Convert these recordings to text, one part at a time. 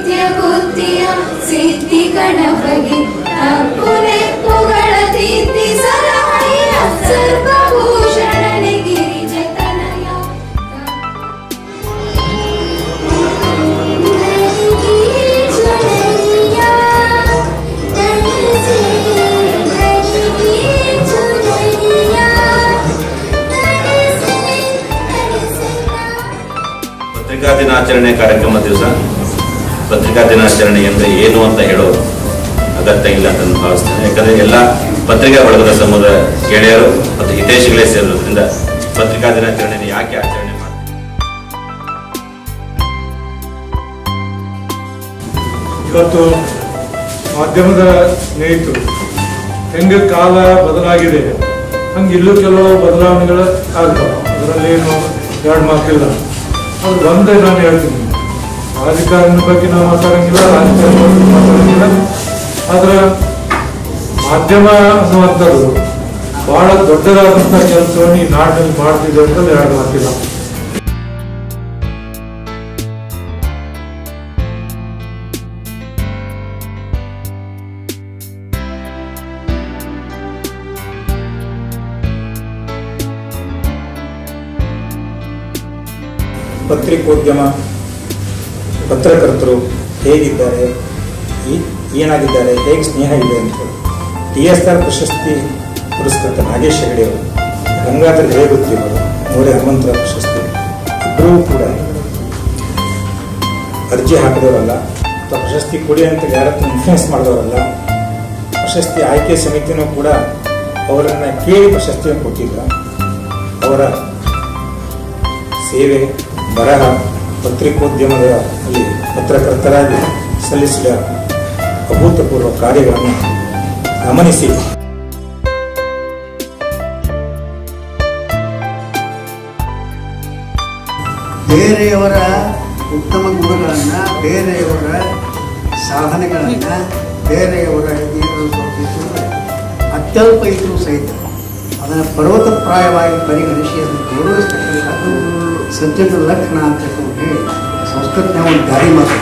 ನಿತ್ಯ ಬುದ್ಧಿಯ ಸಿದ್ಧಿ ಗಣಪಗೆ ತಪ್ಪು ನೆಪ್ಪುಗಳ ತಿದ್ದಿ ಸಲಹೆಯ ಸರ್ವಭೂಷಣನೆ ಗಿರಿಜತನಯ ಪತ್ರಿಕಾ ದಿನಾಚರಣೆ ಕಾರ್ಯಕ್ರಮ ದಿವಸ ಪತ್ರಿಕಾ ದಿನಾಚರಣೆ ಅಂದರೆ ಏನು ಅಂತ ಹೇಳೋ ಅಗತ್ಯ ಇಲ್ಲ ಅಂತ ನಾನು ಭಾವಿಸ್ತೇನೆ ಯಾಕಂದರೆ ಎಲ್ಲ ಪತ್ರಿಕಾ ಬಳಗದ ಸಮುದಾಯ ಗೆಳೆಯರು ಮತ್ತು ಹಿತೈಷಿಗಳೇ ಸೇರಿರೋದ್ರಿಂದ ಪತ್ರಿಕಾ ದಿನಾಚರಣೆಯನ್ನು ಯಾಕೆ ಆಚರಣೆ ಮಾಡ್ತಾರೆ ಇವತ್ತು ಮಾಧ್ಯಮದ ಸ್ನೇಹಿತರು ಹೆಂಗೆ ಕಾಲ ಬದಲಾಗಿದೆ ಹಂಗೆ ಇಲ್ಲೂ ಕೆಲವು ಬದಲಾವಣೆಗಳು ಆಗ್ತಾವ ಅದರಲ್ಲಿ ಏನು ಎರಡು ಮಾತಿಲ್ಲ ಅದು ಒಂದೇ ನಾನು ಹೇಳ್ತೀನಿ ರಾಜಕಾರಣದ ಬಗ್ಗೆ ನಾವು ಮಾತಾಡಂಗಿಲ್ಲ ರಾಜಕಾರಣದ ಬಗ್ಗೆ ಮಾತಾಡಂಗಿಲ್ಲ ಆದ್ರೆ ಮಾಧ್ಯಮ ಅನ್ನುವಂಥದ್ದು ಬಹಳ ದೊಡ್ಡದಾದಂಥ ಕೆಲಸವನ್ನು ಈ ನಾಡಿನಲ್ಲಿ ಮಾಡ್ತಿದೆ ಅಂತ ಎರಡು ಮಾತಿಲ್ಲ ಪತ್ರಿಕೋದ್ಯಮ ಪತ್ರಕರ್ತರು ಹೇಗಿದ್ದಾರೆ ಈ- ಏನಾಗಿದ್ದಾರೆ ಹೇಗೆ ಸ್ನೇಹ ಇದೆ ಅಂತ ಟಿ ಎಸ್ ಆರ್ ಪ್ರಶಸ್ತಿ ಪುರಸ್ಕೃತ ನಾಗೇಶ್ ಹೆಗಡೆ ಅವರು ಗಂಗಾಧರ ರೇವತಿ ಅವರು ಮೌರ್ಯ ಹನುಮಂತರ ಪ್ರಶಸ್ತಿ ಇಬ್ಬರೂ ಕೂಡ ಅರ್ಜಿ ಹಾಕಿದವರಲ್ಲ ಅಥವಾ ಪ್ರಶಸ್ತಿ ಕೊಡಿ ಅಂತ ಯಾರತ್ರ ಇನ್ಫ್ಲೂಯೆನ್ಸ್ ಮಾಡಿದವರಲ್ಲ ಪ್ರಶಸ್ತಿ ಆಯ್ಕೆ ಸಮಿತಿನೂ ಕೂಡ ಅವರನ್ನು ಕೇಳಿ ಪ್ರಶಸ್ತಿಯನ್ನು ಕೊಟ್ಟಿಲ್ಲ ಅವರ ಸೇವೆ ಬರಹ ಪತ್ರಿಕೋದ್ಯಮದ ಅಲ್ಲಿ ಪತ್ರಕರ್ತರಾಗಿ ಸಲ್ಲಿಸಿದ ಅಭೂತಪೂರ್ವ ಕಾರ್ಯಗಳನ್ನು ಗಮನಿಸಿ ಬೇರೆಯವರ ಉತ್ತಮ ಗುಣಗಳನ್ನು ಬೇರೆಯವರ ಸಾಧನೆಗಳನ್ನು ಬೇರೆಯವರ ಏನು ತೋರಿಸಿದ್ರೆ ಅತ್ಯಲ್ಪ ಇದ್ರೂ ಸಹಿತ ಅದನ್ನು ಪರ್ವತಪ್ರಾಯವಾಗಿ ಪರಿಗಣಿಸಿ ಅದನ್ನು ಗೌರವಿಸ್ತಕ್ಕಂಥದ್ದು ಸಜ್ಜನ ಲಕ್ಷಣ ಅಂತ ಹೇಳಿ ಸಂಸ್ಕೃತಿನ ಒಂದು ದಾರಿ ಮಾತು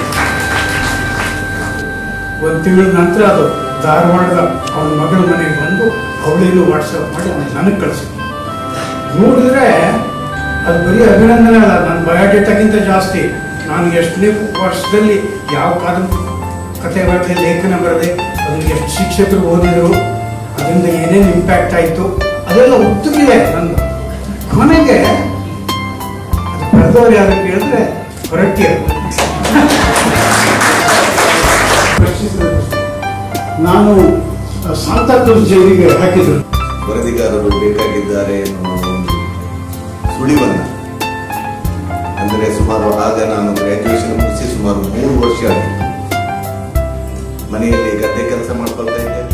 ಒಂದು ತಿಂಗಳ ನಂತರ ಅದು ಧಾರವಾಡದ ಅವನ ಮಗಳ ಮನೆಗೆ ಬಂದು ಅವಳಿಗೂ ವಾಟ್ಸಪ್ ಮಾಡಿ ನನಗೆ ಕಳಿಸಿ ನೋಡಿದ್ರೆ ಅದು ಬರೀ ಅಭಿನಂದನೆ ಅಲ್ಲ ನನ್ನ ಬಯೋಡೇಟಾಗಿಂತ ಜಾಸ್ತಿ ನಾನು ಎಷ್ಟನೇ ವರ್ಷದಲ್ಲಿ ಯಾವ ಕಾದ ಕಥೆ ಬರದೆ ಲೇಖನ ಬರದೆ ಅದನ್ನು ಎಷ್ಟು ಶಿಕ್ಷಕರು ಓದಿದರು ಅದರಿಂದ ಏನೇನು ಇಂಪ್ಯಾಕ್ಟ್ ಆಯಿತು ಅದೆಲ್ಲ ಉತ್ತುಗಿದೆ ನಂದು ಕೊನೆಗೆ ಅದು ಬರೆದವ್ರು ಯಾರು ಕೇಳಿದ್ರೆ ಹೊರಟ್ಟಿ ಪ್ರಶ್ನಿಸಿದರು ನಾನು ಸಾಂತಾಕ್ರೂಸ್ ಜೈಲಿಗೆ ಹಾಕಿದ್ರು ವರದಿಗಾರರು ಬೇಕಾಗಿದ್ದಾರೆ ಎನ್ನುವ ಒಂದು ಸುಳಿವನ್ನ ಅಂದರೆ ಸುಮಾರು ಆಗ ನಾನು ಗ್ರ್ಯಾಜುಯೇಷನ್ ಮುಗಿಸಿ ಸುಮಾರು ಮೂರು ವರ್ಷ ಆಗಿತ್ತು ಮನೆಯಲ್ಲಿ ಗದ್ದೆ ಕೆಲಸ ಮಾಡ್ಕೊಳ್ತಾ ಇದ್ದೆ